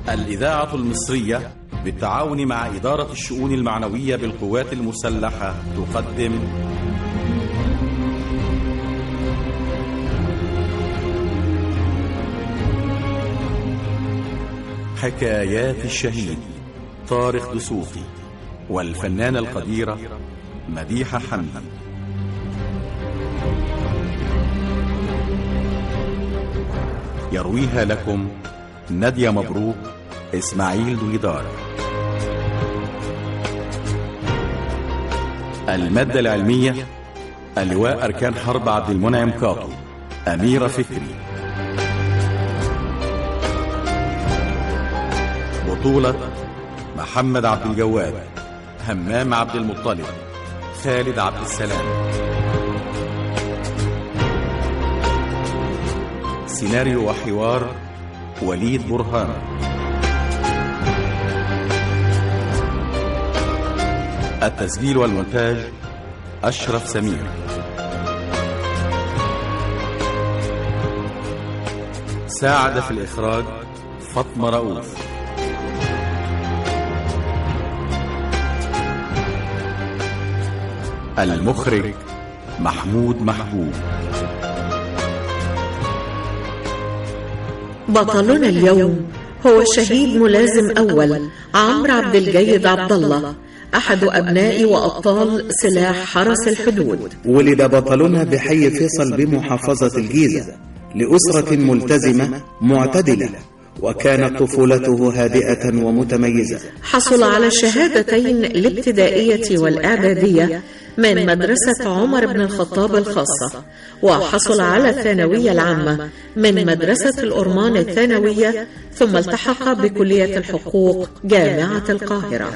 الإذاعة المصرية بالتعاون مع إدارة الشؤون المعنوية بالقوات المسلحة تقدم حكايات الشهيد طارق دسوقي والفنانة القديرة مديحة حمدي يرويها لكم نادية مبروك إسماعيل دويدار المادة العلمية اللواء أركان حرب عبد المنعم كاطو أميرة فكري بطولة محمد عبد الجواد همام عبد المطلب خالد عبد السلام سيناريو وحوار وليد برهان التسجيل والمونتاج أشرف سمير ساعد في الإخراج فاطمة رؤوف المخرج محمود محبوب بطلنا اليوم هو شهيد ملازم أول عمرو عبد الجيد عبد الله أحد أبناء وأبطال سلاح حرس الحدود ولد بطلنا بحي فيصل بمحافظة الجيزة لأسرة ملتزمة معتدلة وكانت طفولته هادئة ومتميزة حصل على الشهادتين الابتدائية والإعدادية من مدرسة عمر بن الخطاب الخاصة وحصل على الثانوية العامة من مدرسة الأرمان الثانوية ثم التحق بكلية الحقوق جامعة القاهرة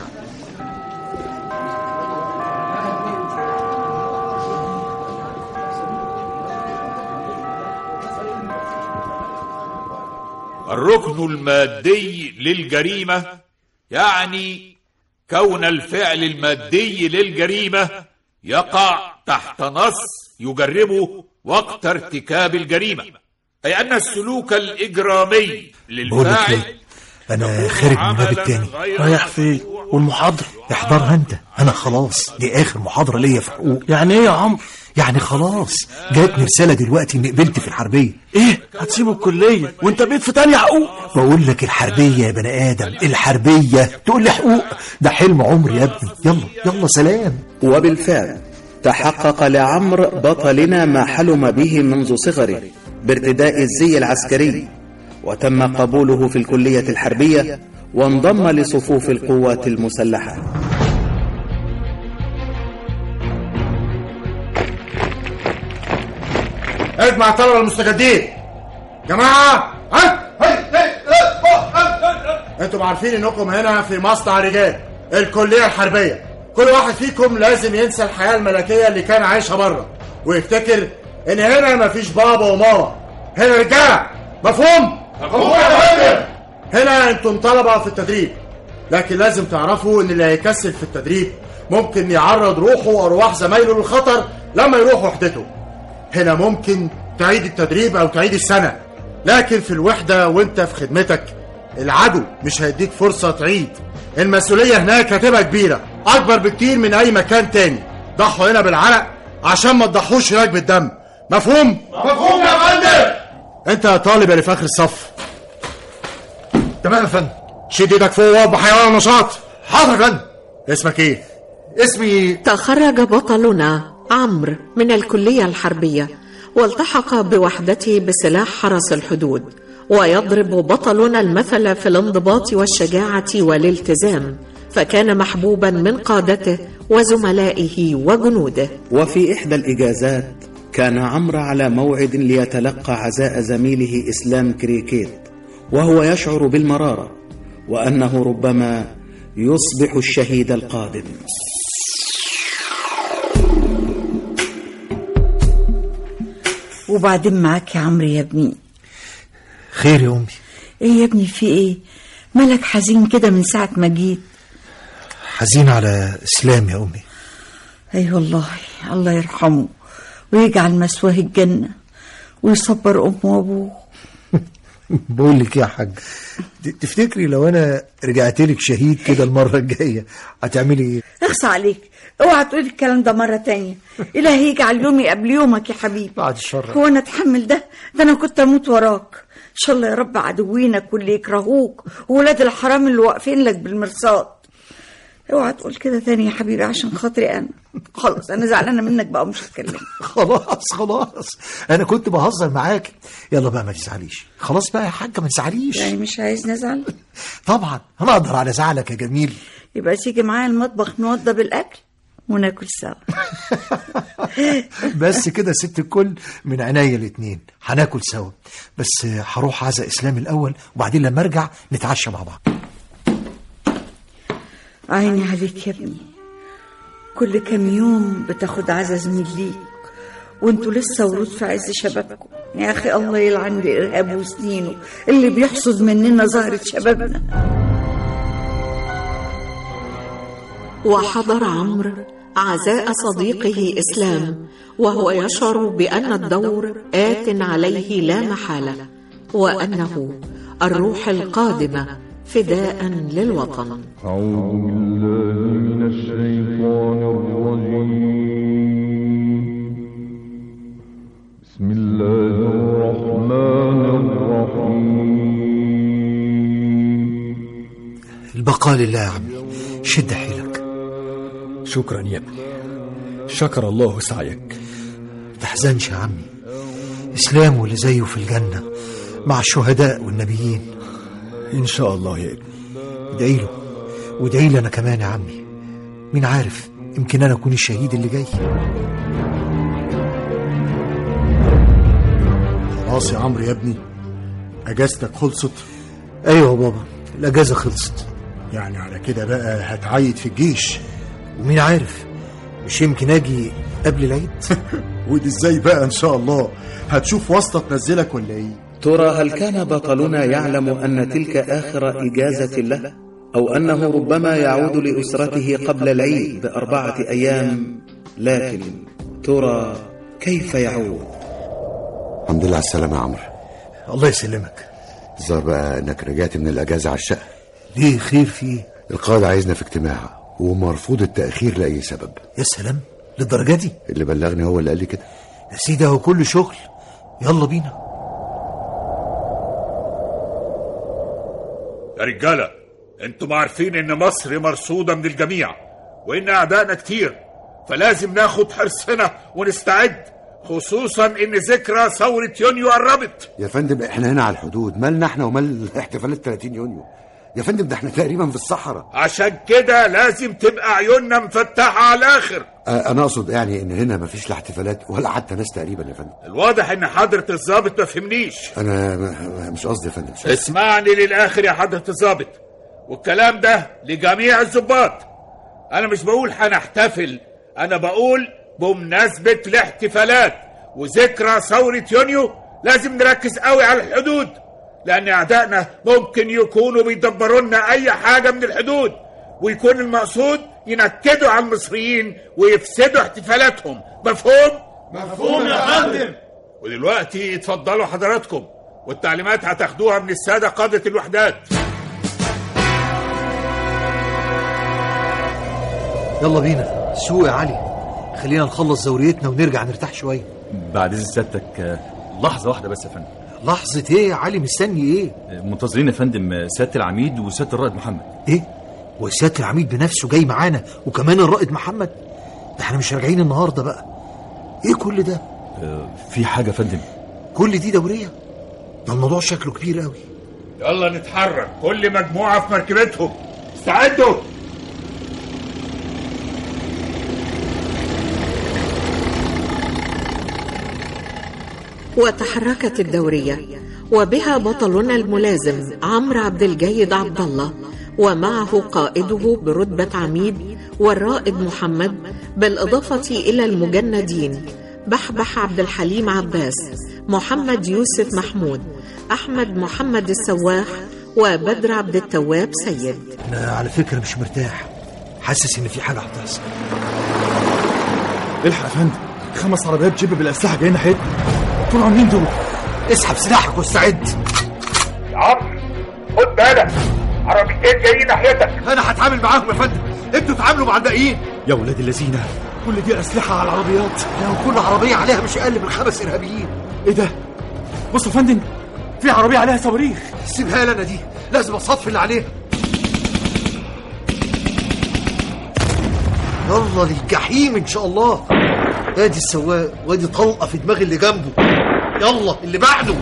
الركن المادي للجريمة يعني كون الفعل المادي للجريمة يقع تحت نص يجربه وقت ارتكاب الجريمة أي أن السلوك الإجرامي للفاعل انا خارج من الباب التاني رايح فين والمحاضرة احضرها انت انا خلاص دي اخر محاضرة ليا في حقوق يعني ايه يا عمرو يعني خلاص جاتني رسالة دلوقتي اني قبلت في الحربية ايه هتسيب الكلية وانت بقيت في تانية حقوق بقول لك الحربية يا بني ادم الحربية تقول لي حقوق ده حلم عمري يا ابني يلا يلا سلام وبالفعل تحقق لعمر بطلنا ما حلم به منذ صغره بارتداء الزي العسكري وتم قبوله في الكلية الحربية وانضم لصفوف القوات المسلحة اجمع الطلبه المستجدين جماعه ها انتم عارفين انكم هنا في مصنع رجال الكليه الحربيه كل واحد فيكم لازم ينسى الحياه الملكيه اللي كان عايشها بره ويفتكر ان هنا مفيش بابا وماما هنا رجاله مفهوم مفهوم يا فندم هنا انتم طلبه في التدريب لكن لازم تعرفوا ان اللي هيكسل في التدريب ممكن يعرض روحه وارواح زمايله للخطر لما يروح وحدته هنا ممكن تعيد التدريب او تعيد السنه لكن في الوحده وانت في خدمتك العدو مش هيديك فرصه تعيد المسؤوليه هناك هتبقى كبيره اكبر بكتير من اي مكان تاني ضحوا هنا بالعرق عشان ما تضحوش هناك بالدم مفهوم مفهوم يا فندم انت يا طالب اللي في اخر الصف تمام يا فندم شد ايدك فوق وقف بحيوان نشاط حاضر يا فندم اسمك ايه اسمي تخرج بطلنا عمرو من الكلية الحربية والتحق بوحدته بسلاح حرس الحدود ويضرب بطلنا المثل في الانضباط والشجاعة والالتزام فكان محبوبا من قادته وزملائه وجنوده وفي إحدى الإجازات كان عمرو على موعد ليتلقى عزاء زميله إسلام كريكيت وهو يشعر بالمرارة وأنه ربما يصبح الشهيد القادم وبعدين معاك يا عمرو يا ابني خير يا امي ايه يا ابني في ايه مالك حزين كده من ساعة ما جيت حزين على اسلام يا امي اي والله الله يرحمه ويجعل مسواه الجنة ويصبر امه وابوه بقول لك يا حاج ت- تفتكري لو انا رجعت لك شهيد كده المره الجايه هتعملي ايه اخصى عليك اوعى تقولي الكلام ده مرة تانية إلهي يجعل يومي قبل يومك يا حبيبي بعد الشر هو أنا أتحمل ده ده أنا كنت أموت وراك إن شاء الله يا رب عدوينك واللي يكرهوك وولاد الحرام اللي واقفين لك بالمرصاد اوعى تقول كده تاني يا حبيبي عشان خاطري أنا خلاص أنا زعلانة منك بقى ومش هتكلم خلاص خلاص انا كنت بهزر معاك يلا بقى ما تزعليش خلاص بقى يا حاجه ما تزعليش يعني مش عايز نزعل طبعا انا اقدر على زعلك يا جميل يبقى تيجي معايا المطبخ نوضب الأكل وناكل سوا بس كده ست الكل من عينيا الاتنين هناكل سوا بس هروح عزا اسلام الاول وبعدين لما ارجع نتعشى مع بعض عيني عليك يا ابني كل كام يوم بتاخد عزا زميل ليك وانتوا لسه ورود في عز شبابكم يا اخي الله يلعن الارهاب وسنينه اللي بيحصد مننا زهرة شبابنا وحضر عمرو عزاء صديقه إسلام وهو يشعر بأن الدور آت عليه لا محالة وأنه الروح القادمة فداء للوطن أعوذ بالله من الشيطان الرجيم بسم الله الرحمن الرحيم البقاء لله يا عمي شد حيلك شكرا يا ابني شكر الله سعيك تحزنش يا عمي اسلام واللي زيه في الجنه مع الشهداء والنبيين إن شاء الله يا ابني ادعي له وادعي لي انا كمان يا عمي مين عارف يمكن انا اكون الشهيد اللي جاي خلاص يا عمرو يا ابني اجازتك خلصت ايوه يا بابا الاجازه خلصت يعني على كده بقى هتعيد في الجيش ومين عارف مش يمكن اجي قبل العيد ودي ازاي بقى ان شاء الله هتشوف واسطه تنزلك ولا ايه ترى هل كان بطلنا يعلم أن تلك آخر إجازة له أو أنه ربما يعود لأسرته قبل العيد بأربعة أيام لكن ترى كيف يعود الحمد لله على السلامة يا عمرو الله يسلمك الظاهر بقى انك رجعت من الاجازة على الشقة ليه خير في ايه القائد عايزنا في اجتماع ومرفوض التأخير لأي سبب يا سلام للدرجه دي اللي بلغني هو اللي قال لي كده يا سيدي هو كله شغل يلا بينا يا رجالة انتم عارفين ان مصر مرصودة من الجميع وان اعدائنا كتير فلازم ناخد حرصنا ونستعد خصوصا ان ذكرى ثورة يونيو قربت يا فندم احنا هنا على الحدود مالنا احنا ومال احتفالات 30 يونيو يا فندم ده احنا تقريبا في الصحراء عشان كده لازم تبقى عيوننا مفتحة على الاخر آه، انا اقصد يعني ان هنا مفيش لا احتفالات ولا حتى ناس تقريبا يا فندم الواضح ان حضرة الضابط ما فهمنيش انا م- م- مش قصدي يا فندم مش قصدي. اسمعني للاخر يا حضرة الضابط والكلام ده لجميع الضباط انا مش بقول هنحتفل انا بقول بمناسبة الاحتفالات وذكرى ثورة يونيو لازم نركز قوي على الحدود لان اعدائنا ممكن يكونوا بيدبروا لنا اي حاجة من الحدود ويكون المقصود ينكدوا على المصريين ويفسدوا احتفالاتهم مفهوم؟ مفهوم يا فندم ودلوقتي اتفضلوا حضراتكم والتعليمات هتاخدوها من السادة قادة الوحدات يلا بينا سوق يا علي خلينا نخلص زوريتنا ونرجع نرتاح شويه بعد إذن سيادتك آه، لحظة واحدة بس يا فندم لحظه ايه يا علي مستني ايه آه، منتظرين يا فندم آه، سيادة العميد وسيادة الرائد محمد ايه وسياده العميد بنفسه جاي معانا وكمان الرائد محمد ده احنا مش راجعين النهارده بقى ايه كل ده آه، في حاجة يا فندم كل دي دوريه ده الموضوع شكله كبير قوي يلا نتحرك كل مجموعة في مركبتهم استعدوا وتحركت الدورية وبها بطلنا الملازم عمرو عبد الجيد عبد الله ومعه قائده برتبة عميد والرائد محمد بالإضافة إلى المجندين بحبح عبد الحليم عباس محمد يوسف محمود أحمد محمد السواح وبدر عبد التواب سيد انا على فكره مش مرتاح حاسس ان في حاجه هتحصل الحق يا فندم خمس عربيات جيب بالأسلحة جايين ناحيتنا طول عاملين دول اسحب سلاحك واستعد عمرو خد بالك عربيتين جايين ناحيتك انا هتعامل معاهم يا فندم انتوا تعاملوا مع الباقيين يا ولاد الذين كل دي اسلحه على العربيات لو كل عربيه عليها مش اقل من خمس ارهابيين ايه ده بص يا فندم في عربيه عليها صواريخ سيبها لنا دي لازم اصطف اللي عليها يلا للجحيم ان شاء الله ادي السواق وادي طلقه في دماغ اللي جنبه يلا اللي بعده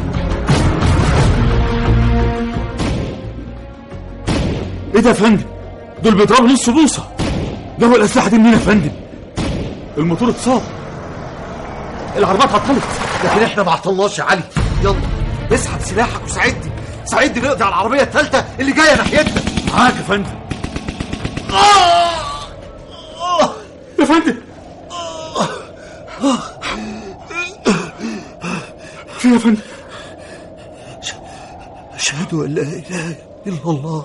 ايه ده يا فندم دول بيضربوا نص بوصه جابوا الاسلحه دي منين يا فندم الموتور اتصاب العربيات عطلت لكن احنا ما عطلناش يا علي يلا اسحب سلاحك وساعدني ساعدني نقضي على العربيه الثالثه اللي جايه ناحيتنا معاك يا فندم يا فندم في يا فندم أشهد أن لا إله إلا الله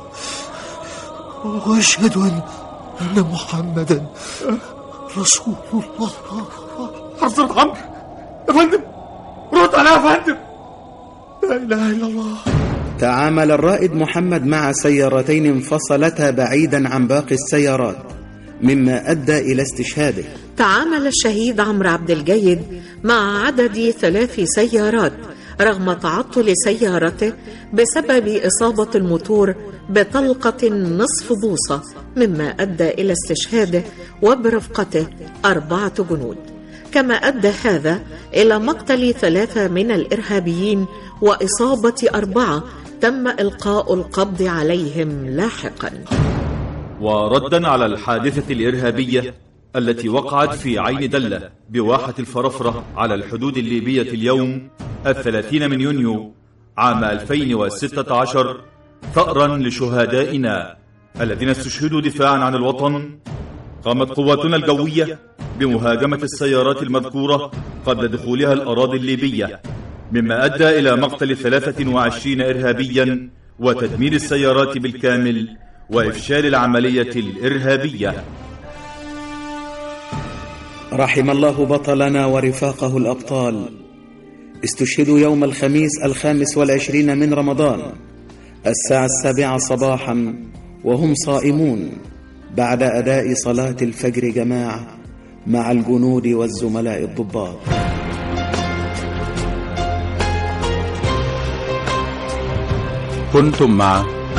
وأشهد أن أن محمدا رسول الله حضرة عمرو يا فندم رد عليها يا فندم لا إله إلا الله تعامل الرائد محمد مع سيارتين انفصلتا بعيدا عن باقي السيارات مما أدى إلى استشهاده تعامل الشهيد عمرو عبد الجيد مع عدد ثلاث سيارات رغم تعطل سيارته بسبب إصابة الموتور بطلقة نصف بوصة مما أدى إلى استشهاده وبرفقته أربعة جنود كما أدى هذا إلى مقتل ثلاثة من الإرهابيين وإصابة أربعة تم إلقاء القبض عليهم لاحقاً وردا على الحادثة الإرهابية التي وقعت في عين دلة بواحة الفرفرة على الحدود الليبية اليوم الثلاثين من يونيو عام 2016 ثأرا لشهدائنا الذين استشهدوا دفاعا عن الوطن قامت قواتنا الجوية بمهاجمة السيارات المذكورة قبل دخولها الأراضي الليبية مما أدى إلى مقتل 23 إرهابيا وتدمير السيارات بالكامل وإفشال العملية الإرهابية رحم الله بطلنا ورفاقه الأبطال استشهدوا يوم الخميس الخامس والعشرين من رمضان الساعة السابعة صباحا وهم صائمون بعد أداء صلاة الفجر جماعة مع الجنود والزملاء الضباط كنتم مع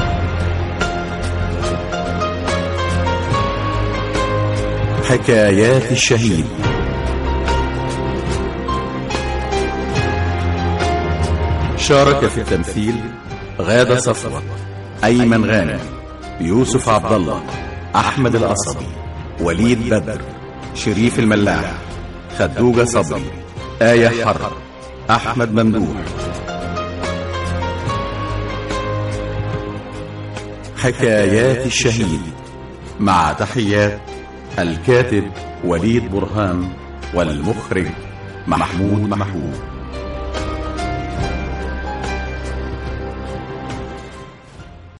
حكايات الشهيد شارك في التمثيل غادة صفوة أيمن غانم يوسف عبد الله أحمد القصبي وليد بدر شريف الملاح خدوجة صبري آية حرب أحمد ممدوح حكايات الشهيد مع تحيات الكاتب وليد برهان والمخرج محمود محمود